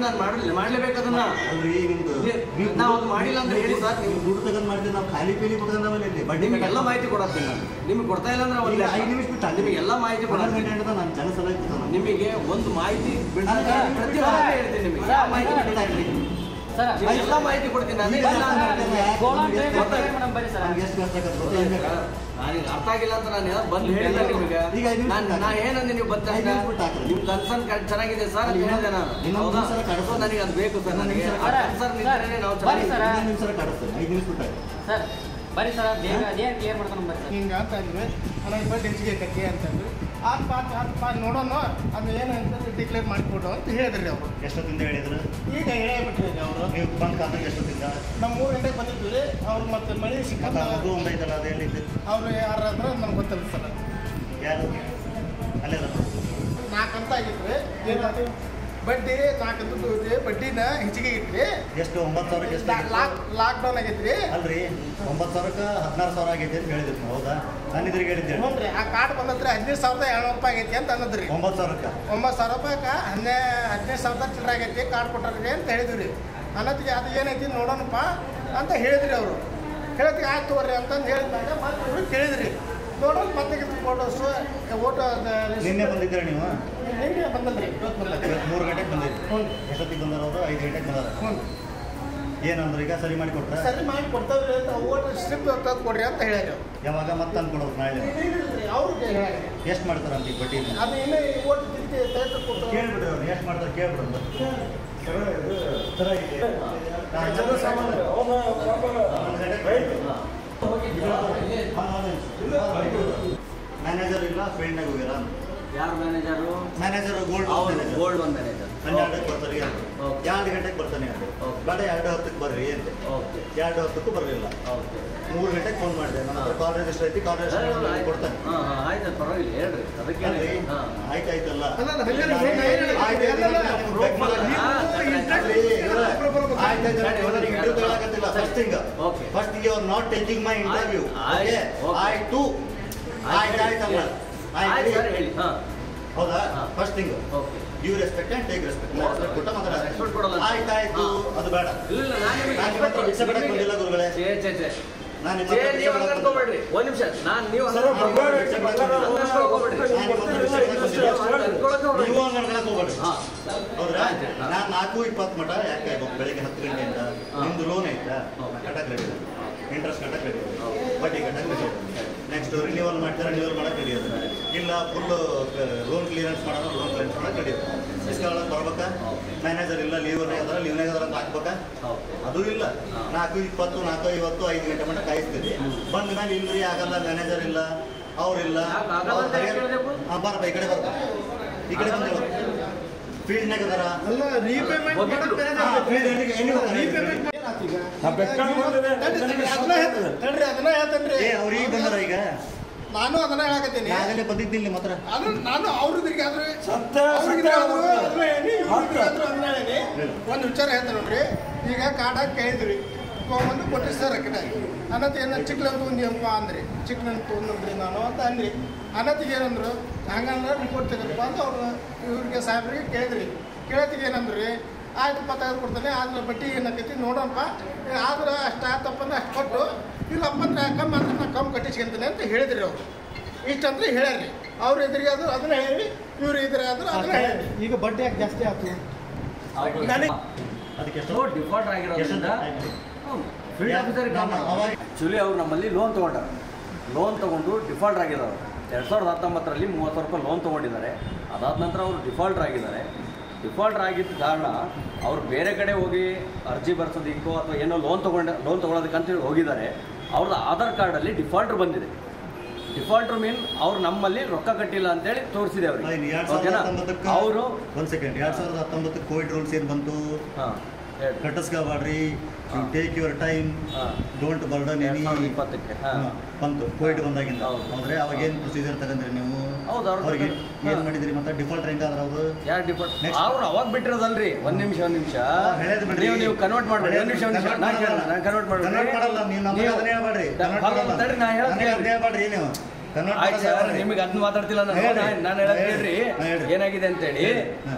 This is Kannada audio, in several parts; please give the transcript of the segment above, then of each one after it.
ನಾನು ಮಾಡಲಿಲ್ಲ ಮಾಡ್ಲೇಬೇಕು ಅದನ್ನ ಅಲ್ರಿ ನಿಮ್ದು ನೀವು- ನಾವು ಅದು ಮಾಡಿಲ್ಲ ಅಂತ ಹೇಳಿ ಸರ್, ನೀವು- ನೀವು ದುಡ್ಡು ತಗೊಂಡ್ ಮಾಡಿದ್ರೆ ನಾವು ಖಾಲಿ ಪೀಲಿ ಕೊಡ್ಕೊಂಡವಲ್ಲ ಇಲ್ಲಿ ಬಡ್ಡಿ ನಿಮಗೆಲ್ಲ ಮಾಹಿತಿ ಕೊಡತ್ತೀನಿ ನಾನು ನಿಮಗೆ ಕೊಡ್ತಾ ಇಲ್ಲ ಅಂದ್ರೆ ಈಗ ಒಂದು ಐದು ನಿಮಿಷ ಬಿಟ್ಟು ನಿಮಗೆಲ್ಲ ಮಾಹಿತಿ ಹನ್ನೊಂದು ಕೊಡತ್ತೀನಿ ಗಂಟೆ ನಾನು ಜನ ಸಲ ಕೂತಾನ ನಿಮಗೆ ಒಂದು ಮಾಹಿತಿ ಬಿಡ್ದಾಗ ಪ್ರತಿ ವಾರ ಹೇಳ್ತೀನಿ ನಿಮಗೆ ಯಾವ ಮಾಹಿತಿ ಬಿಡ್ತಾ ಇರ್ಲಿ. ಸರ್ ನಿಮ್ಗೆಲ್ಲ ಮಾಹಿತಿ ಕೊಡ್ತೀನಿ ನಾನು ಈಗ ಇಲ್ಲ ಅಂದ್ರೆ ಗೋಲಾನ್ ಟ್ರೈನ್ ಮಾಡ್ತಾರೆ ಮೇಡಮ್ ಬನ್ನಿ ಸರ್ ನಮ್ಗೆ ಎಷ್ಟು ಖರ್ಚು ಆಗುತ್ತೆ ಗೊತ್ತಾ? ನನಗೆ ಅರ್ಥ ಆಗಿಲ್ಲ ಅಂತ ನಾನು ಯಾರು ಬಂದು ಹೇಳಿಲ್ಲ ನಿಮಗೆ ಈಗ ಐದು ನಿಮಿಷ ನಾನು ನಾ ಏನಂದೆ ನೀವು ಬಂದ ಐದು ನಿಮಿಷ ಬಿಟ್ಟು ಹಾಕ್ರಿ. ನಿಮ್ ಕನ್ಸರ್ನ್ ಚೆನ್ನಾಗಿದೆ ಸರ್ ಅಂತ ಹೇಳಿದೆ ನಾನು ಇನ್ನೊಂದು ಹೌದಾ ನಿಮಿಷ ಕಡಿಮೆ. ಸೊ ನನಗೆ ಅದು ಬೇಕು ಸರ್ ನನಗೆ ಇನ್ನೊಂದು ನಿಮಿಷ. ಕನ್ಸರ್ನ್ ಸರ್, ಇದ್ದರೆ ನಾವು ಬನ್ನಿ ಚೆನ್ನಾಗಿ ಸರ್. ಇನ್ನೊಂದು ನಿಮಿಷ ಕಾಡಿಸ್ತೇನೆ ಐದು ನಿಮಿಷ ಬಿಟ್ಟಾಗ ಸರ್ ಬರ್ರಿ ಸರ್ ಬೇಗ ಅದೇನು ಕ್ಲಿಯರ್ ಮಾಡ್ಕೊಂಡು ಬರ್ರಿ ಸರ್ ಹಿಂಗೆ ಅಂತ ಅಂದ್ವಿ ಅಣ್ಣ ಇಬ್ಬರು ಹೆಚ್ಚಿಗೆ ಕಟ್ಟಿ ಅಂತಂದ್ವಿ ಆತ್ ಪಾತ್ ಆತ್ ಪಾತ್ ನೋಡೋಣ ಅದು ಏನು ಅಂತ ಡಿಕ್ಲೇರ್ ಮಾಡಿಕೊಡು ಅಂತ ಹೇಳಿದ್ರಿ ಅವರು ಎಷ್ಟೊತ್ತಿಂದ ಹೇಳಿದ್ರು ಈಗ ಹೇಳಬಿಟ್ರಿ ಅವರು ನೀವು ಬಂದ್ ಕಾಲದಾಗ ಎಷ್ಟೊತ್ತಿಂದ ನಮ್ಮ ಮೂರು ಗಂಟೆಗೆ ಬಂದಿದ್ವಿ ಅವ್ರು ಮತ್ತೆ ಮಳೆ ಮತ್ತೆ ಸಿಕ್ಕಂತ ಆ ಮಗು ಒಂದೈತಲ್ಲ ಅದು ಎಲ್ಲಿದ್ದು ಅವ್ರು ಯಾರಾದ್ರೆ ನಮ್ಗೆ ಗೊತ್ತಿಲ್ಲ ಸರ್ ಯಾರು ಅಲ್ಲೇ ನಾಲ್ಕು ಅಂತ ಆಗಿದ್ರಿ ಏನಾಯ್ತು ಬಡ್ಡಿ ನಾಲ್ಕು ದುಡ್ಡು ಇದೆ ಬಡ್ಡಿನ ಹೆಚ್ಚಿಗೆ ಇಟ್ರಿ ಎಷ್ಟು ಒಂಬತ್ತು ಸಾವಿರಕ್ಕೆ ಎಷ್ಟು ಲಾಕ್ ಲಾಕ್ಡೌನ್ ಆಗೈತ್ರಿ ಅಲ್ರಿ ಒಂಬತ್ತು ಸಾವಿರಕ್ಕೆ ಹದಿನಾರು ಸಾವಿರ ಆಗೈತೆ ಅಂತ ಹೇಳಿದ್ರು ನೀವು, ಹೌದಾ ನಾನು ಇದ್ರಿಗೆ ಹೇಳಿದ್ದೆ ಹ್ಞೂ ರೀ ಆ ಕಾರ್ಡ್ ಬಂದತ್ರಿ ಹದಿನೈದು ಸಾವಿರದ ಏಳ್ನೂರು ರೂಪಾಯಿ ಆಗೈತಿ ಅಂತ ಅನ್ನದ್ರಿ ಒಂಬತ್ತು ಸಾವಿರಕ್ಕೆ ಒಂಬತ್ತು ಸಾವಿರ ರೂಪಾಯಿಗೆ ಹನ್ನೆ ಹದಿನೈದು ಸಾವಿರದ ಚಿಲ್ಲರೆ ಆಗೈತಿ ಕಾರ್ಡ್ ಕೊಟ್ಟಾರ್ರಿ ಅಂತ ಹೇಳಿದ್ವಿ ರೀ ಅನ್ನತ್ತಿಗೆ ಅದು ಏನೈತಿ ನೋಡೋಣಪ್ಪ ಅಂತ ಹೇಳಿದ್ರಿ ಅವರು ಹೇಳ್ತಿಗೆ ಆಯ್ತು ತಗೋರಿ ಅಂತಂದು ಹೇಳಿದಾಗ ಮತ್ತೆ ಇವ್ರು ಕೇಳಿದ್ರಿ ನೋಡೋಣ ಮತ್ತೆ ಫೋಟೋಸು ಓಟೋ ನಿನ್ನೆ ಬಂದಿದ್ದೀರ ನೀವು ನಿನ್ನೆ ಬಂದಲ್ರಿ ಇವತ್ತು ಬಂದಲ್ರಿ ಇವತ್ತು ಮೂರು ಗಂಟೆಗೆ ಬಂದಿದ್ರಿ ಹ್ಞೂ ಎಷ್ಟೊತ್ತಿಗೆ ಬಂದಾರ ಅವರು ಐದು ಗಂಟೆಗೆ ಬಂದಾರ ಹ್ಞೂ ಏನಂದ್ರೆ ಈಗ ಸರಿ ಮಾಡಿ ಕೊಟ್ರ ಸರಿ ಮಾಡಿ ಕೊಡ್ತಾವ್ರಿ ಅಂತ ಓಟೋ ಸ್ಲಿಪ್ ತಂದು ಕೊಡ್ರಿ ಅಂತ ಹೇಳ್ಯಾರ ಯಾವಾಗ ಮತ್ತೆ ತಂದು ಕೊಡೋದು ನಾಳೆ ಅವ್ರಿಗೆ ಹೇಳ್ಯಾರ ಎಷ್ಟು ಮಾಡ್ತಾರಂತ ಈ ಬಡ್ಡಿ ಅದು ಇನ್ನೂ ಓಟ್ ತಿರುಗಿ ತೆಗೆದು ಕೊಟ್ಟು ಕೇಳ್ಬಿಡ್ರಿ ಅವ್ರು ಎಷ್ಟು ಮಾಡ್ತಾರೆ ಕೇಳ್ಬಿಡೋದು ಮ್ಯಾನೇಜರ್ ಇಲ್ಲ ಫೀಲ್ಡ್ನಾಗ ಹೋಗ್ಯಾರ ಯಾರು ಮ್ಯಾನೇಜರು ಮ್ಯಾನೇಜರ್ ಗೋಲ್ಡ್ ಅವ್ರು ಮ್ಯಾನೇಜರ್ ಗೋಲ್ಡ್ ಒಂದು ಮ್ಯಾನೇಜರ್ ಹನ್ನೆರಡಕ್ಕೆ ಬರ್ತಾರೆ ಅಂತ Okay. ಎರಡು ಗಂಟೆಗೆ ಬರ್ತಾನೆ ಅಂತ Okay. ಬೇಡ ಎರಡು ಹತ್ತಕ್ಕೆ ಬರ್ರಿ ಅಂತ ಓಕೆ ಎರಡು ಹತ್ತಕ್ಕೂ ಬರಲಿಲ್ಲ ಓಕೆ ಮೂರು ಗಂಟೆಗೆ ಫೋನ್ ಮಾಡಿದೆ ನನ್ನ ಹತ್ರ ಕಾಲ್ ರಿಜಿಸ್ಟರ್ ಐತಿ ಕಾಲ್ ರಿಜಿಸ್ಟರ್ ಕೊಡ್ತಾನೆ ಹಾಂ ಹಾಂ ಆಯ್ತು ಪರವಾಗಿಲ್ಲ ಹೇಳ್ರಿ ಅದಕ್ಕೆ ಅಲ್ರಿ ಹಾಂ ಆಯ್ತಾಯ್ತಲ್ಲ ಅಲ್ಲ, ಅಲ್ಲ, ಹಂಗೆ ನೀವು ಹೇಳಿ, ಹೇಳಿ. ಆಯ್ತು, ಆಯ್ತು, ಅಲ್ಲ, ನಾನು ನಿಮ್ಗೆ back ಮಾಡಲ್ಲ. ಹಾ, ಅಲ್ರಿ, ಇವ್ರೆ, ಆಯ್ತು, ಆಯ್ತು, ನಾನು ಇವನಿಗೆ interview ತಗೊಳಕತ್ತಿಲ್ಲ. First thing. Okay. First you are not taking my interview. ಆಯ್ತು, Okay? okay. ಆಯ್ತು ಆಯ್ತು ಆಯ್ತಲ್ಲ ಆಯ್ತು ಸರ್ ಹೇಳಿ ಹಾಂ ಹೌದಾ ಹಾ. First thing okay you respect and take respect Okay. Respect ಕೊಟ್ಟ Respect ಕೊಡಲ್ಲ. ಮಾತಾಡ ಆಯ್ತಾಯ್ತು ಹಾ. ಅದು ಬೇಡ ಇಲ್ಲ ಇಲ್ಲ ನಾನು ನಿಮಗೆ ನಾನು ನಿಮ್ಮ ಹತ್ರ ಭಿಕ್ಷೆ ಬೇಡಕ್ಕೆ ಬಂದಿಲ್ಲ ಗುರುಗಳೇ ಛೇ ಛೇ ಛೇ ನಾನು ನಿಮ್ಮ ಛೇ ಹತ್ರ ಭಿಕ್ಷೆ ನೀವು ಬೇಡಕ್ಕೆ ಅನ್ಕೋಬೇಡ್ರಿ ಒಂದ್ ನಿಮಿಷ ನಾನು ನೀವು ಸರ್, ಬಂಗಾರ ಭಿಕ್ಷೆ ಬೇಡಕ್ಕೆ ಬಂದಿಲ್ಲ. ಹಂಗ್ ಅನ್ಕೊಳ್ಬೇಡ್ರಿ. ನಾನು ನಿಮ್ಮ ಹತ್ರ ಭಿಕ್ಷೆ ಬೇಡಕ್ಕೆ ಬಂದಿಲ್ಲ. ಅನ್ಕೊಳಕ್ಕೆ ಹೋಗ್ಬೇಡಿ. ನೀವು ಹಂಗ್ ಅನ್ಕೊಳಕ್ ಹೋಗ್ಬೇಡ್ರಿ ಹಾ. ಹೌದ್ರಾ ಆಯ್ತು. ನಾನು ನಾಲ್ಕು ಇಪ್ಪತ್ತು ಮಟ ಯಾಕೆ ಆಗ್ಬೇಕು ಬೆಳಿಗ್ಗೆ ಹತ್ತು ಗಂಟೆಯಿಂದ ಹಾ. ನಿಮ್ದು ಲೋನ್ ಐತಾ ಹೌದು. ಕಟ್ಟಕ್ಕೆ ರೆಡಿ ಇಂಟ್ರೆಸ್ಟ್ ಕಟ್ಟಕ್ಕೆ ರೆಡಿ ಹೌದು. ಬಡ್ಡಿ ಕಟ್ಟಕ್ಕೆ ರೆಡಿ ನೆಕ್ಸ್ಟ್ ರಿನ್ಯೂವಲ್ ಮಾಡ್ತಾರೆ ರಿನ್ಯೂವಲ್ ಮಾಡಕ್ಕೆ ರೆಡಿ ಅದ ಇಲ್ಲ ಫುಲ್ ಲೋನ್ ಕ್ಲಿಯರೆನ್ಸ್ ಮಾಡೋದು ಲೋನ್ ಕ್ಲಿಯರೆನ್ಸ್ ಮಾಡಕ್ಕೆ ರೆಡಿ ಅದ ಫಿಸ್ಕಲ್ ಬರ್ಬೇಕಾ Okay. ಮ್ಯಾನೇಜರ್ ಇಲ್ಲ ಲೀವ್ ಅದರ ಲೀವ್ನಾಗ ಅದರ ಅಂತ ಹಾಕ್ಬೇಕಾ ಓಕೆ ಅದು ಇಲ್ಲ ಹಾ. ನಾಲ್ಕು ಇಪ್ಪತ್ತು ನಾಲ್ಕು ಐವತ್ತು ಐದು ಗಂಟೆ ಮಟ್ಟ ಕಾಯಿಸ್ತೀರಿ ಹ್ಮ್. ಬಂದ ಮೇಲೆ ಇಲ್ರಿ ಆಗಲ್ಲ ಮ್ಯಾನೇಜರ್ ಇಲ್ಲ ಅವ್ರಿಲ್ಲ ಯಾಕ್ ಆಗಲ್ಲ ಅಂತ ಯಾಕ್ ಹೇಳ್ಬೇಕು? ಹಾಂ ಬರಪ್ಪ ಈ ಕಡೆ ಬರ್ತಾ ಈ ಕಡೆ ಬಂದ ಫೀಲ್ಡ್ನಾಗ ಅದಾರ ಅಲ್ಲ ರೀಪೇಮೆಂಟ್ ಹೋಗಿದ್ರು. ರೀಪೇಮೆಂಟ್ ತಡ್ರಿ ಅದನ್ನ ಹೇಳ್ತೇನ್ರಿ ಏ ಅವ್ರು ಈಗ ಬಂದಾರ ಈಗ ನಾನು ಅದನ್ನ ಹೇಳಕತ್ತೀನಿ ನಾಗಲೇ ಬಂದಿದ್ದಿಲ್ಲ ನಿಮ್ಮ ಹತ್ರ ಅದು ನಾನು ಅವ್ರದ್ರಿಗೆ ಆದ್ರೆ ಅವ್ರಿಗೆ ಆದ್ರೂ ಅದನ್ನ ಹೇಳಿ ಇವ್ರಿಗೆ ಆದ್ರೂ ಅದನ್ನ ಹೇಳಿ ಒಂದು ವಿಚಾರ ಹೇಳ್ತೇನೆ ನೋಡ್ರಿ ಈಗ ಕಾಡಾಗ ಕೇಳಿದ್ರಿ ತೊಗೊಂಬಂದು ಕೊಟ್ಟಿರಿ ಸರ್ ಕಡೆ ಅನ್ನತ್ ಏನ ಚಿಕ್ಲನ್ ತೊಗೊಂಡಿಯಪ್ಪ ಅಂದ್ರಿ ಚಿಕ್ಲನ್ ತೊಗೊಂಡ್ರಿ ನಾನು ಅಂತ ಅಂದ್ರಿ ಅನ್ನತ್ತಿಗೆ ಏನಂದ್ರು ಹಂಗಂದ್ರೆ ರಿಪೋರ್ಟ್ ತೆಗೆದಪ್ಪ ಅಂತ ಅವ್ರು ಇವ್ರಿಗೆ ಸಾಹೇಬ್ರಿಗೆ ಕೇಳಿದ್ರಿ ಕೇಳತ್ತಿಗೆ ಏನಂದ್ರಿ ಆಯ್ತಪ್ಪ ತೆಗೆದು ಕೊಡ್ತಾನೆ ಆದ್ರೆ ಬಡ್ಡಿ ಏನಾಕೈತಿ ನೋಡೋಣಪ್ಪ ಆದ್ರೆ ಅಷ್ಟು ಆತಪ್ಪ ಅಂದ್ರೆ ಅಷ್ಟು ಕೊಟ್ಟು ಇಲ್ಲಪ್ಪ ಅಂದ್ರೆ ಕಮ್ಮಿ ಅಂದ್ರೆ ನಾ ಕಮ್ಮಿ ಕಟ್ಟಿಸ್ಕೊಂತೀನಿ ಅಂತ ಹೇಳಿದ್ರಿ ಅವ್ರು ಇಷ್ಟಂದ್ರೆ ಹೇಳ್ಯಾರಿ ಅವ್ರ ಎದುರಿಗೆ ಆದ್ರು ಅದನ್ನ ಹೇಳಿ ಇವ್ರ ಎದುರಿಗೆ ಆದ್ರು ಅದನ್ನ ಹೇಳಿ ಈಗ ಬಡ್ಡಿ ಯಾಕೆ ಜಾಸ್ತಿ ಆಯ್ತು ನನಗೆ- ಅದಕ್ಕೆ ಸೊ ಡಿಫಾಲ್ಟ್ ಆಗಿರೋದ್ರಿಂದ ಫೀಲ್ಡ್ ಆಫೀಸರ್ ಅವಾಗ ಆ್ಯಕ್ಚುಲಿ ಅವ್ರು ನಮ್ಮಲ್ಲಿ ಲೋನ್ ತೊಗೊಂಡಾರೆ ಲೋನ್ ತೊಗೊಂಡು ಡಿಫಾಲ್ಟ್ ಆಗಿದ್ದಾರೆ ಎರಡು ಸಾವಿರದ ಹತ್ತೊಂಬತ್ತರಲ್ಲಿ ಮೂವತ್ತು ಸಾವಿರ ರೂಪಾಯಿ ಲೋನ್ ತೊಗೊಂಡಿದ್ದಾರೆ ಅದಾದ ನಂತರ ಅವರು ಡಿಫಾಲ್ಟರ್ ಆಗಿದ್ದಾರೆ ಡಿಫಾಲ್ಟರ್ ಆಗಿದ್ದ ಕಾರಣ ಅವ್ರು ಬೇರೆ ಕಡೆ ಹೋಗಿ ಅರ್ಜಿ ಬರ್ಸೋದಿಕ್ಕೋ ಅಥವಾ ಏನೋ ಲೋನ್ ತೊಗೊಂಡು ಲೋನ್ ತೊಗೊಳೋದಕ್ಕಂತ ಹೇಳಿ ಹೋಗಿದ್ದಾರೆ ಅವ್ರದ್ದು ಆಧಾರ್ ಕಾರ್ಡಲ್ಲಿ ಡಿಫಾಲ್ಟರ್ ಬಂದಿದೆ ಡಿಫಾಲ್ಟರ್ ಮೀನ್ ಅವ್ರು ನಮ್ಮಲ್ಲಿ ರೊಕ್ಕ ಕಟ್ಟಿಲ್ಲ ಅಂತೇಳಿ ತೋರಿಸಿದೆ ಎರಡ್ ಅವ್ರಿಗೆ ಸಾವಿರದ ಓಕೆನಾ ಹತ್ತೊಂಬತ್ತಕ್ಕೆ ಅವರು ಒಂದ್ ಸೆಕೆಂಡ್ ಎರಡ್ ಸಾವಿರದ ಹತ್ತೊಂಬತ್ತಕ್ಕೆ ಕೋವಿಡ್ ರೂಲ್ಸ್ ಏನ್ ಬಂತು ಹಾಂ ಹೇಳಿ ಕಟ್ಟಿಸ್ಕೋಬಾಡ್ರಿ ಹಾ. ಟೇಕ್ ಯುವರ್ ಟೈಮ್ ಹಾಂ ಡೋಂಟ್ ಬರ್ಡನ್ ಎರಡು ಎನಿ ಸಾವಿರದ ಇಪ್ಪತ್ತಕ್ಕೆ ಹಾಂ ಬಂತು ಕೋವಿಡ್ ಬಂದಾಗಿಂದ ಹೌದು. ಅಂದ್ರೆ ಅವಾಗ ಏನ್ ಪ್ರೊಸೀಜರ್ ತಗೊಂಡ್ರಿ ನೀವು ಹೌದು, ಅವ್ರು ಅವ್ರಿಗೆ ತಗೊಂಡ್ರು. ಏನ್ ಹಾ. ಮಾಡಿದ್ರಿ ಮತ್ತೆ ಡಿಫಾಲ್ಟ್ ಹೆಂಗಾದ್ರ ಅವರು ಯಾರು ಡಿಫಾಲ್ಟ್ Next. ಅವ್ರು ಅವಾಗ ಬಿಟ್ಟಿರೋದಲ್ರಿ ಒಂದ್ ನಿಮಿಷ ಒಂದ್ ನಿಮಿಷ ಹೇಳೋದು ಬಿಡ್ರಿ. ನೀವು ನೀವು ಕನ್ವರ್ಟ್ ಮಾಡ್ಬೇಡಿ ಒಂದ್ ನಿಮಿಷ ಒಂದ್ ನಿಮಿಷ Convert ನಾನು ಮಾಡಲ್ಲ. ನಾನು ಕನ್ವರ್ಟ್ ಮಾಡ್ಬೇಡಿ Convert ಮಾಡಲ್ಲ ನೀವು ನಮಗೆ ನೀವು- ಅದನ್ನ ಹೇಳ್ಬೇಡ್ರಿ ದ- Convert ಭಾಗ ಮಾಡಲ್ಲ. ತಡ್ರಿ, ನಾ ಹೇಳೋದ್ ನನಗೆ ಅದನ್ನ ಕೇಳ್ರಿ. ಹೇಳ್ಬೇಡ್ರಿ ನೀವು Convert ಆಯ್ತು ಮಾಡಲ್ಲ ಸರ್ ಹೇಳ್ರಿ. ನಿಮಗೆ ಅದನ್ನ ಮಾತಾಡ್ತಿಲ್ಲ ನಾನು ಹೇಳ್ರಿ. ನಾನು- ನಾನು ಹೇಳೋದ್ ಹೇಳ್ರಿ. ಕೇಳ್ರಿ ಹಾ, ಹೇಳ್ರಿ. ಏನಾಗಿದೆ ಅಂತೇಳಿ ಹಾ.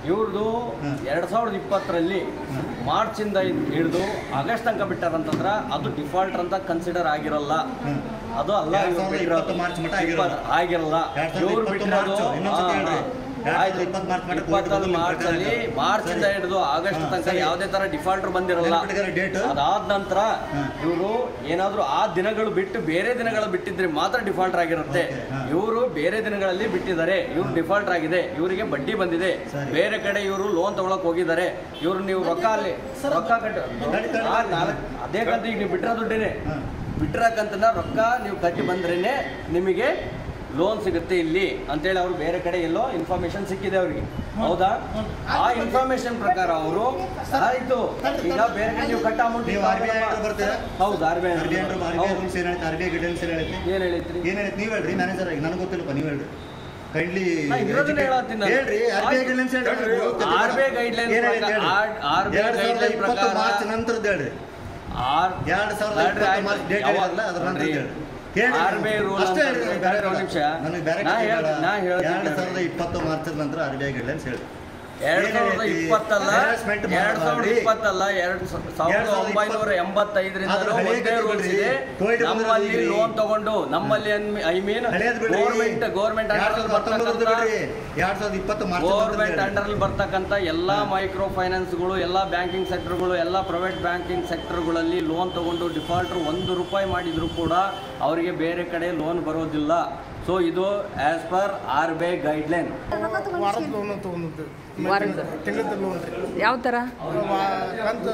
ಇವ್ರದ್ದು ಹ್ಮ್. ಎರಡ್ ಸಾವಿರದ ಇಪ್ಪತ್ತರಲ್ಲಿ ಮಾರ್ಚಿಂದ ಹಿಡಿದು ಆಗಸ್ಟ್ ತನಕ ಬಿಟ್ಟಾರಂತಂದ್ರ ಅದು ಡಿಫಾಲ್ಟರ್ ಅಂತ ಕನ್ಸಿಡರ್ ಆಗಿರಲ್ಲ ಹ್ಮ್. ಅದು ಅಲ್ಲ ಎರಡ್ ಇವ್ರು ಸಾವಿರದ ಬಿಟ್ಟಿರೋದು. ಇಪ್ಪತ್ತು ಮಾರ್ಚ್ ಮಟ್ಟ ಆಗಿರಲ್ಲ. ಇಪ್ಪತ್ತು ಆಗಿರಲ್ಲ ಎರಡ್ ಸಾವಿರದ ಇವ್ರು ಇಪ್ಪತ್ತು ಬಿಟ್ಟಿರೋದು ಮಾರ್ಚ್, ಇನ್ನೊಂದ್ಸತಿ ಹಾ, ಹೇಳ್ರಿ. ಹಾ. ಎರಡ್ ಆಯ್ತು. ಸಾವಿರದ ಇಪ್ಪತ್ತು ಮಾರ್ಚ್ ಮಟ್ಟ ಇಪ್ಪತ್ತೊಂದು ಕೋರ್ಟ್ ಮಾರ್ಚ್ ಅಲ್ಲಿ ಪ್ರಕಾರ. ಮಾರ್ಚ್ ಇಂದ ಸರಿ. ಹಿಡಿದು ಆಗಸ್ಟ್ ಹಾ, ತನಕ ಸರಿ. ಯಾವುದೇ ತರ ಡಿಫಾಲ್ಟರ್ ಬಂದಿರಲ್ಲ ನೆನ್ಪಿಟ್ಕೊಳ್ಳಿ date. ಅದಾದ ನಂತರ ಹಾ. ಇವರು ಏನಾದ್ರೂ ಆ ದಿನಗಳು ಬಿಟ್ಟು ಬೇರೆ ದಿನಗಳು ಬಿಟ್ಟಿದ್ರೆ ಮಾತ್ರ ಡಿಫಾಲ್ಟರ್ ಆಗಿರುತ್ತೆ Okay, ಹಾ. ಇವರು ಬೇರೆ ದಿನಗಳಲ್ಲಿ ಬಿಟ್ಟಿದ್ದಾರೆ ಇವ್ರು ಡಿಫಾಲ್ಟರ್ ಆಗಿದೆ ಇವರಿಗೆ ಬಡ್ಡಿ ಬಂದಿದೆ ಸರಿ. ಬೇರೆ ಕಡೆ ಇವರು ಲೋನ್ ತಗೊಳಕ್ ಹೋಗಿದ್ದಾರೆ ಇವ್ರು ನೀವು ರೊಕ್ಕ ಅಲ್ಲಿ ರೊಕ್ಕ ಕಟ್ಟ ತಡಿ, ತಡಿ. ಆ ನಾಲ್ಕು ಅದೇ ಕಂತ ಈಗ ನೀವು ಬಿಟ್ಟಿರೋ ದುಡ್ಡೇನೆ ಹಾ. ಬಿಟ್ಟಿರೋ ಕಂತನ ರೊಕ್ಕ ನೀವು ಕಟ್ಟಿ ಬಂದ್ರೇನೆ ನಿಮಗೆ ಲೋನ್ ಸಿಗುತ್ತೆ ಇಲ್ಲಿ ಅಂತೇಳಿ ಅವ್ರು ಬೇರೆ ಕಡೆ ಎಲ್ಲೋ ಇನ್ಫಾರ್ಮೇಶನ್ ಸಿಕ್ಕಿದೆ ಅವ್ರಿಗೆ ಹೌದಾ ಆ ಇನ್ಫಾರ್ಮೇಶನ್ ಪ್ರಕಾರ ಅವರು ಆಯ್ತು ಈಗ ಬೇರೆ ಕಡೆ ನೀವು ಕಟ್ಟ ಅಮೌಂಟ್ ನೀವು ಆರ್ ಬಿ ಐ ಬರ್ತೀರಾ ಹೌದು R B I R B I R B I rules ಏನು ಹೇಳುತ್ತೆ ಆರ್ ಬಿ ಐ ಗೈಡ್ಲೈನ್ಸ್ ಏನು ಹೇಳುತ್ತೆ ಏನ್ ಹೇಳಿದ್ರಿ ಏನ್ ಹೇಳುತ್ತೆ ನೀವು ಹೇಳ್ರಿ ಮ್ಯಾನೇಜರ್ ಆಗಿ ನನಗೆ ಗೊತ್ತಿಲ್ಲಪ್ಪ ನೀವು ಹೇಳ್ರಿ ಕೈಂಡ್ಲಿ ನಾ ಇರೋದನ್ನ ಹೇಳತ್ತೀನಿ ನಾನು. ಹೇಳ್ರಿ ಆರ್ ಬಿ ಐ ಗೈಡ್ಲೈನ್ಸ್ ಹೇಳ್ರಿ RBI guidelines ಪ್ರಕಾರ- R- RBI ಎರಡ್ ಸಾವಿರದ guidelines ಇಪ್ಪತ್ತು ಪ್ರಕಾರ- ಮಾರ್ಚ್ ನಂತರದ್ದು ಹೇಳ್ರಿ ಆರ್ ಎರಡ್ ಸಾವಿರದ ಇಪ್ಪತ್ತು ಮಾರ್ಚ್ ಡೇಟ್ ಹೇಳಿರಲ್ಲ ಅದ್ರ ನಂತರ ಹೇಳ್ರಿ ಕೇಳಿ ಆರ್ ಬಿ ಐ ರೂಲ್ ಅಷ್ಟೇ ಹೇಳ್ರಿ ನನಗೆ ಬೇರೆ ಒಂದು ನಿಮಿಷ ನನಗೆ ಬೇರೆ ನಾ ಕಥೆ ಹೇಳ್- ಬೇಡ. ನಾ ಹೇಳ್ತೀನಿ ಎರಡ್ ಕೇಳ್ರಿ. ಸಾವಿರದ ಇಪ್ಪತ್ತು ಮಾರ್ಚ್ ನಂತರ ಆರ್ ಬಿ ಐ ಗೈಡ್ಲೈನ್ಸ್ ಹೇಳಿ ಎರಡ್ ಸಾವಿರದ ಏನ್ ಹೇಳ್ತಿ? ಇಪ್ಪತ್ತಲ್ಲ Harassment ಎರಡ್ ಸಾವಿರದ ಮಾಡ್ಬೇಡ್ರಿ. ಇಪ್ಪತ್ತಲ್ಲ ಎರಡ್ ಸ- ಸಾವಿರದ ಎರಡ್ ಸಾವಿರದ ಒಂಬೈನೂರ ಎಂಬತ್ತೈದರಿಂದ ಅದು ಹಳೆ ಒಂದೇ ರೂಲ್ಸ್ ಕಥೆ ಇದೆ ಬಿಡ್ರಿ. ಕೋವಿಡ್ ನಮ್ಮಲ್ಲಿ ಬಂದಿರೋದು ಲೋನ್ ತಗೊಂಡು ನಮ್ಮಲ್ಲಿ ಐ ಮೀನ್ ಹಳೇದ್ ಬಿಡ್ರಿ ಗೌರ್ಮೆಂಟ್ ಗೌರ್ಮೆಂಟ್ ಎರಡ್ ಸಾವಿರದ ಹತ್ತೊಂಬತ್ತರದ್ದು ಬಿಡ್ರಿ ಎರಡ್ ಸಾವಿರದ ಇಪ್ಪತ್ತು ಮಾರ್ಚ್ ಗೌರ್ಮೆಂಟ್ ಅಂಡರ್ ಬರ್ತಕ್ಕಂಥ ಎಲ್ಲಾ ಮೈಕ್ರೋ ಫೈನಾನ್ಸ್ಗಳು ಎಲ್ಲಾ ಬ್ಯಾಂಕಿಂಗ್ ಸೆಕ್ಟರ್ಗಳು ಎಲ್ಲಾ ಪ್ರೈವೇಟ್ ಬ್ಯಾಂಕಿಂಗ್ ಸೆಕ್ಟರ್ಗಳಲ್ಲಿ ಲೋನ್ ತಗೊಂಡು ಡಿಫಾಲ್ಟರ್ ಒಂದು ರೂಪಾಯಿ ಮಾಡಿದ್ರು ಕೂಡ ಅವರಿಗೆ ಬೇರೆ ಕಡೆ ಲೋನ್ ಬರೋದಿಲ್ಲ ಸೊ ಇದು as per R B I guideline ವಾರದ ಲೋನ್ ತೊಗೊಂಡಿದ್ದು ವಾರದ? ತಿಂಗಳದ ಲೋನ್ ರೀ ಯಾವ ಥರ ಕಂತು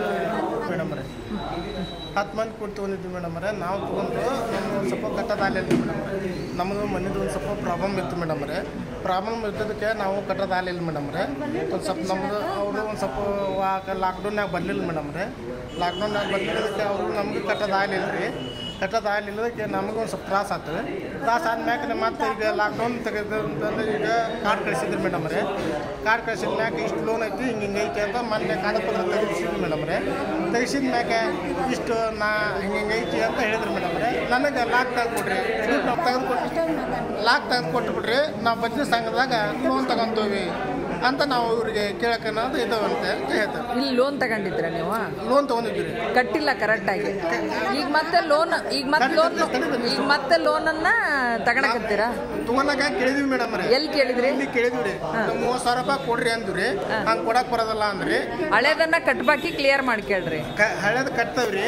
ಮೇಡಮ್ ರೀ ಹತ್ತು ಮಂದಿ ಕೊಟ್ಟು ತೊಗೊಂಡಿದ್ವಿ ಮೇಡಮ್ ರೇ ನಾವು ತೊಗೊಂಡು ನಮ್ಗೆ ಒಂದು ಸ್ವಲ್ಪ ಕಟ್ಟೋದಾಗಲಿಲ್ಲ ಮೇಡಮ್ ನಮ್ಮದು ಮನೇದು ಒಂದು ಸ್ವಲ್ಪ ಪ್ರಾಬ್ಲಮ್ ಇತ್ತು ಮೇಡಮ್ ರೇ ಪ್ರಾಬ್ಲಮ್ ಇದ್ದದಕ್ಕೆ ನಾವು ಕಟ್ಟೋದಾಗಲಿಲ್ಲ ಮೇಡಮ್ ರೇ ಒಂದು ಸ್ವಲ್ಪ ನಮ್ಮದು ಅವರು ಒಂದು ಸ್ವಲ್ಪ ಲಾಕ್ಡೌನ್ನಾಗ ಬರಲಿಲ್ಲ ಮೇಡಮ್ ರೇ ಲಾಕ್ಡೌನ್ನಾಗ ಬರ್ಲಿಲ್ಲದಕ್ಕೆ ಅವರು ನಮ್ಗೆ ಕಟ್ಟೋದಾಗಲಿಲ್ಲ ರೀ ಕಟ್ಟೋದಾಗಲಿಲ್ಲದಕ್ಕೆ ನಮಗೊಂದು ಸ್ವಲ್ಪ ತ್ರಾಸ ಆಯ್ತು ತ್ರಾಸ ಆದ್ಮ್ಯಾಕ ಮತ್ತೆ ಈಗ ಲಾಕ್ಡೌನ್ ತೆಗೆದು ಅಂತಂದ್ರೆ ಈಗ ಕಾರ್ಡ್ ಕಳಿಸಿದ್ರಿ ಮೇಡಮ್ ರೇ ಕಾರ್ಡ್ ಕಳಿಸಿದ ಮ್ಯಾಕ ಇಷ್ಟು ಲೋನ್ ಐತಿ ಹಿಂಗೆ ಹಿಂಗೆ ಐತಿ ಅಂತ ಮೊನ್ನೆ ಕಾಗದಪತ್ರ ತೆಗಿಸಿದ್ರಿ ಮೇಡಮ್ ರೇ ತೆಗಿಸಿದ ಮ್ಯಾಕ ಇಷ್ಟು ನಾ ಹಿಂಗೆ ಹಿಂಗೆ ಐತಿ ಅಂತ ಹೇಳಿದ್ರಿ ಮೇಡಮ್ ರೇ ನನಗೆ ಲಾಕ್ ತೆಗೆದು ಕೊಡ್ರಿ ತೆಗೆದು ಕೊಟ್ಟು ಲಾಕ್ ತೆಗೆದು ಕೊಟ್ಟು ಬಿಡ್ರಿ ನಾವು ಬಜ್ಜಿ ಸಂಘದಾಗ ಲೋನ್ ತಗೊಂತೀವಿ ಅಂತ ನಾವು ಇವ್ರಿಗೆ ಕೇಳಕ್ಕೆ ಅನ್ನೋದು ಇದಾವಂತೆ ಅಂತ ಹೇಳ್ತಾರೆ ಇಲ್ಲಿ ಲೋನ್ ತಗೊಂಡಿದ್ರ ನೀವು ಲೋನ್ ತೊಗೊಂಡಿದ್ವಿ ಕಟ್ಟಿಲ್ಲ ಕರೆಕ್ಟಾಗಿ ಈಗ ಮತ್ತೆ ಲೋನ್ ಈಗ ಮತ್ತೆ ಲೋನ್ ಈಗ ಮತ್ತೆ ಲೋನನ್ನ ತಗೊಳಕತ್ತೀರಾ ತೊಗೊಂಡಾಗ ಕೇಳಿದ್ವಿ ಮೇಡಮ್ ರೀ ಎಲ್ಲಿ ಕೇಳಿದ್ರಿ ಇಲ್ಲಿ ಕೇಳಿದ್ವಿ ರೀ ಮೂವತ್ತು ಸಾವಿರ ರೂಪಾಯಿ ಕೊಡ್ರಿ ಅಂದ್ರಿ ಹಂಗೆ ಕೊಡಕ್ ಬರೋದಲ್ಲ ಅಂದ್ರಿ ಹಳೇದನ್ನ ಕಟ್ಬಾಕಿ ಕ್ಲಿಯರ್ ಮಾಡ್ಕೇಳ್ರಿ ಕ ಹಳೇದು ಕಟ್ತವ್ರಿ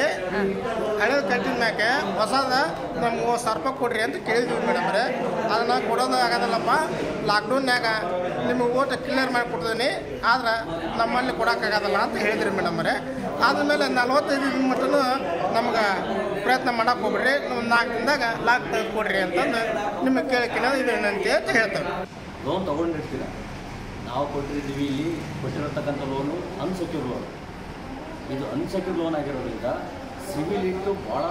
ಹಳೇದು ಕಟ್ಟಿದ ಮ್ಯಾಕ ಹೊಸದ ನಮ್ಮ ಮೂವತ್ತು ಸಾವಿರ ರೂಪಾಯಿ ಕೊಡ್ರಿ ಅಂತ ಕೇಳಿದ್ವಿ ಮೇಡಮ್ ರೀ ಅದನ್ನ ಕೊಡೋದು ಆಗೋದಿಲ್ಲಪ್ಪ ಲಾಕ್ಡೌನ್ಯಾಗ ನಿಮಗೆ ಓಟ್ ಕ್ಲಿಯರ್ ಮಾಡಿಕೊಡ್ತೀನಿ ಆದ್ರೆ ನಮ್ಮಲ್ಲಿ ಕೊಡೋಕ್ಕಾಗೋದಿಲ್ಲ ಅಂತ ಹೇಳಿದ್ರಿ ಮೇಡಮ್ ರೀ ಆದ್ಮೇಲೆ ನಲ್ವತ್ತೈದು ದಿನ ಮಟ್ಟನು ನಮ್ಗೆ ಪ್ರಯತ್ನ ಮಾಡಕ್ಕೆ ಹೋಗ್ಬಿಡ್ರಿ ಒಂದು ನಾಲ್ಕು ದಿನದಾಗ ಲಾಕ್ ತೆಗೆದು ಕೊಡ್ರಿ ಅಂತಂದು ನಿಮಗೆ ಕೇಳಕ್ಕಿನ ಇದು ಏನಂತೆ ಅಂತ ಹೇಳ್ತೇವೆ ಲೋನ್ ತಗೊಂಡಿರ್ತೀರ ನಾವು ಕೊಟ್ಟಿರ್ತೀವಿ ಇಲ್ಲಿ ಕೊಟ್ಟಿರತಕ್ಕಂಥ ಲೋನು ಅನ್ಸೆಕ್ಯೂರ್ ಲೋನ್ ಇದು ಅನ್ಸೆಕ್ಯೂರ್ ಲೋನ್ ಆಗಿರೋದ್ರಿಂದ ಸಿವಿಲ್ ಇಟ್ಟು ಭಾಳ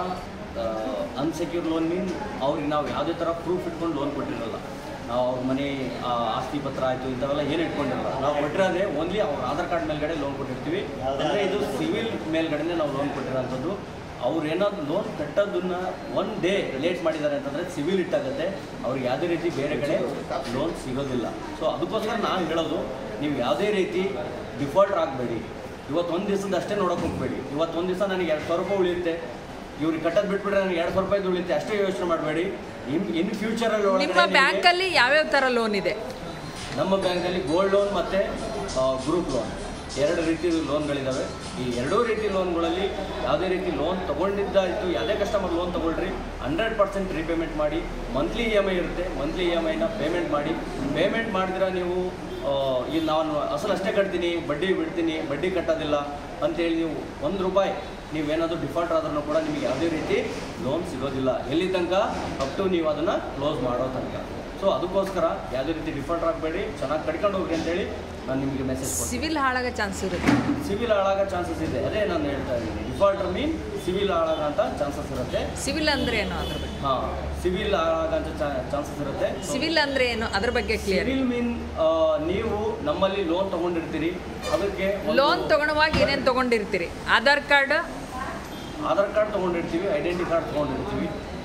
ಅನ್ಸೆಕ್ಯೂರ್ ಲೋನ್ ಮೀನ್ ಅವ್ರಿಗೆ ನಾವು ಯಾವುದೇ ಥರ ಪ್ರೂಫ್ ಇಟ್ಕೊಂಡು ಲೋನ್ ಕೊಟ್ಟಿರಲ್ಲ ನಾವು ಅವ್ರ ಮನೆ ಆ, ಆಸ್ತಿ ಪತ್ರ ಆಯಿತು ಇಂಥವೆಲ್ಲ ಏನು ಇಟ್ಕೊಂಡಿರಲ್ಲ ನಾವು ಕೊಟ್ಟಿರೋದೇ ಓನ್ಲಿ ಅವ್ರ ಆಧಾರ್ ಕಾರ್ಡ್ ಮೇಲ್ಗಡೆ ಲೋನ್ ಕೊಟ್ಟಿರ್ತೀವಿ ಅಂದರೆ ಇದು ಸಿವಿಲ್ ಮೇಲ್ಗಡೆನೇ ನಾವು ಲೋನ್ ಕೊಟ್ಟಿರೋಂಥದ್ದು ಅವ್ರು ಏನಾದ್ರು ಲೋನ್ ಕಟ್ಟೋದನ್ನ ಒನ್ ಡೇ ಲೇಟ್ ಮಾಡಿದ್ದಾರೆ ಅಂತಂದರೆ ಸಿವಿಲ್ ಇಟ್ಟಾಗುತ್ತೆ ಅವ್ರಿಗೆ ಯಾವುದೇ ರೀತಿ ಬೇರೆ ಕಡೆ ಲೋನ್ ಸಿಗೋದಿಲ್ಲ ಸೊ ಅದಕ್ಕೋಸ್ಕರ ನಾನು ಹೇಳೋದು ನೀವು ಯಾವುದೇ ರೀತಿ ಡಿಫಾಲ್ಟರ್ ಆಗಬೇಡಿ ಇವತ್ತು ಒಂದು ದಿವಸದ ಅಷ್ಟೇ ನೋಡೋಕೆ ಹೋಗಬೇಡಿ ಇವತ್ತು ಒಂದು ದಿವಸ ನನಗೆ ಎರಡು ಸಾವಿರ ರೂಪಾಯಿ ಉಳಿಯುತ್ತೆ ಇವ್ರಿಗೆ ಕಟ್ಟೋದು ಬಿಟ್ಬಿಟ್ರೆ ನನಗೆ ಎರಡು ಸಾವಿರ ರೂಪಾಯಿ ಉಳಿಯುತ್ತೆ ಅಷ್ಟೇ ಯೋಚನೆ ಮಾಡಬೇಡಿ ಇನ್ ಇನ್ ಫ್ಯೂಚರಲ್ಲಿ ನಿಮ್ಮ ಬ್ಯಾಂಕಲ್ಲಿ ಯಾವ್ಯಾವ ಥರ ಲೋನ್ ಇದೆ ನಮ್ಮ ಬ್ಯಾಂಕಲ್ಲಿ ಗೋಲ್ಡ್ ಲೋನ್ ಮತ್ತು ಗ್ರೂಪ್ ಲೋನ್ ಎರಡು ರೀತಿ ಲೋನ್ಗಳಿದ್ದಾವೆ ಈ ಎರಡೂ ರೀತಿ ಲೋನ್ಗಳಲ್ಲಿ ಯಾವುದೇ ರೀತಿ ಲೋನ್ ತೊಗೊಂಡಿದ್ದಾಯಿತು ಯಾವುದೇ ಕಸ್ಟಮರ್ ಲೋನ್ ತೊಗೊಳ್ರಿ ಹಂಡ್ರೆಡ್ ಪರ್ಸೆಂಟ್ ರೀಪೇಮೆಂಟ್ ಮಾಡಿ ಮಂತ್ಲಿ ಇ ಎಮ್ ಐ ಇರುತ್ತೆ ಮಂತ್ಲಿ ಇ ಎಮ್ ಐನ ಪೇಮೆಂಟ್ ಮಾಡಿ ಪೇಮೆಂಟ್ ಮಾಡಿದ್ರೆ ನೀವು ಆ, ಈ ನಾನು ಅಸಲು ಅಷ್ಟೇ ಕಟ್ತೀನಿ ಬಡ್ಡಿ ಬಿಡ್ತೀನಿ ಬಡ್ಡಿ ಕಟ್ಟೋದಿಲ್ಲ ಅಂತೇಳಿ ನೀವು ಒಂದು ರೂಪಾಯಿ ನೀವೇನಾದರೂ ಡಿಫಾಲ್ಟ್ ಆದ್ರೂ ಕೂಡ ನಿಮಗೆ ಯಾವುದೇ ರೀತಿ ಲೋನ್ ಸಿಗೋದಿಲ್ಲ ಎಲ್ಲಿ ತನಕ ಅಪ್ ಟು ನೀವು ಅದನ್ನು ಕ್ಲೋಸ್ ಮಾಡೋ ತನಕ ಸೊ ಅದಕ್ಕೋಸ್ಕರ ಯಾವುದೇ ರೀತಿ ಡಿಫಾಲ್ಟ್ ಆಗಬೇಡಿ ಚೆನ್ನಾಗಿ ಕಟ್ಕೊಂಡು ಹೋಗ್ರಿ ಅಂತೇಳಿ ನಾನು ನಿಮಗೆ ಮೆಸೇಜ್ ಕೊಡ್ತೀನಿ ಸಿವಿಲ್ ಹಾಳಾಗೋ ಚಾನ್ಸ್ ಇರುತ್ತೆ ಸಿವಿಲ್ ಹಾಳಾಗೋ ಚಾನ್ಸಸ್ ಇದೆ ಅದೇ ನಾನು ಹೇಳ್ತಾ ಇದ್ದೀನಿ ಡಿಫಾಲ್ಟರ್ ಮೀನ್ ಸಿವಿಲ್ ಹಾಳಾಗಂತ ಚಾನ್ಸಸ್ ಇರುತ್ತೆ ಸಿವಿಲ್ ಅಂದ್ರೆ ಏನು ಅದ್ರ ಬಗ್ಗೆ ಹಾಂ ಸಿವಿಲ್ ಹಾಳಾಗಂತ ಚಾನ್ಸಸ್ ಇರುತ್ತೆ ಸಿವಿಲ್ ಅಂದ್ರೆ ಏನು ಅದ್ರ ಬಗ್ಗೆ ಕ್ಲಿಯರ್ ಸಿವಿಲ್ ಮೀನ್ ನೀವು ನಮ್ಮಲ್ಲಿ ಲೋನ್ ತಗೊಂಡಿರ್ತೀರಿ ಅದಕ್ಕೆ ಒಂದು ಲೋನ್ ತಗೊಳುವಾಗ ಏನೇನು ತಗೊಂಡಿರ್ತೀರಿ ಆಧಾರ್ ಕಾರ್ಡ್ ಆಧಾರ್ ಕಾರ್ಡ್ ತೊಗೊಂಡಿರ್ತೀವಿ ಐಡೆಂಟಿ ಕಾರ್ಡ್ ತೊಗೊಂಡಿರ್ತೀವಿ ಸೊ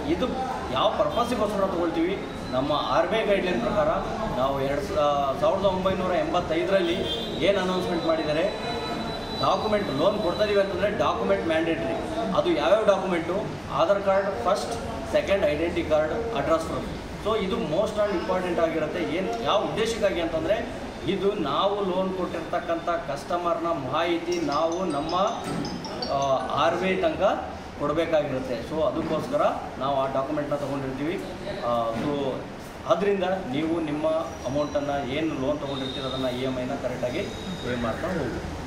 ಇದು ಯಾವ ಪರ್ಪಸ್ಸಿಗೋಸ್ಕರ ತೊಗೊಳ್ತೀವಿ ನಮ್ಮ ಆರ್ ಬಿ ಐ ಗೈಡ್ಲೈನ್ ಪ್ರಕಾರ ನಾವು ಎರಡು ಸಾವಿರದ ಒಂಬೈನೂರ ಎಂಬತ್ತೈದರಲ್ಲಿ ಏನು ಅನೌನ್ಸ್ಮೆಂಟ್ ಮಾಡಿದ್ದಾರೆ ಡಾಕ್ಯುಮೆಂಟ್ ಲೋನ್ ಕೊಡ್ತಾ ಇದೀವಿ ಅಂತಂದರೆ ಡಾಕ್ಯುಮೆಂಟ್ ಮ್ಯಾಂಡೇಟ್ರಿ ಅದು ಯಾವ್ಯಾವ document Aadhaar card first second identity card address proof so ಇದು ಮೋಸ್ಟ್ ಆ್ಯಂಡ್ ಇಂಪಾರ್ಟೆಂಟ್ ಆಗಿರುತ್ತೆ ಏನು ಯಾವ ಉದ್ದೇಶಕ್ಕಾಗಿ ಅಂತಂದರೆ ಇದು ನಾವು ಲೋನ್ ಕೊಟ್ಟಿರ್ತಕ್ಕಂಥ ಕಸ್ಟಮರ್ನ ಮಾಹಿತಿ ನಾವು ನಮ್ಮ ಆರ್ ಬಿ ಐ ತನಕ ಕೊಡಬೇಕಾಗಿರುತ್ತೆ ಸೊ ಅದಕ್ಕೋಸ್ಕರ ನಾವು ಆ ಡಾಕ್ಯುಮೆಂಟ್ನ ತೊಗೊಂಡಿರ್ತೀವಿ ಸೊ ಅದರಿಂದ ನೀವು ನಿಮ್ಮ ಅಮೌಂಟನ್ನು ಏನು ಲೋನ್ ತೊಗೊಂಡಿರ್ತೀರ ಅದನ್ನು ಇ ಎಮ್ ಐನ ಕರೆಕ್ಟಾಗಿ ಪೇ ಮಾಡ್ತಾ ಹೋಗಿ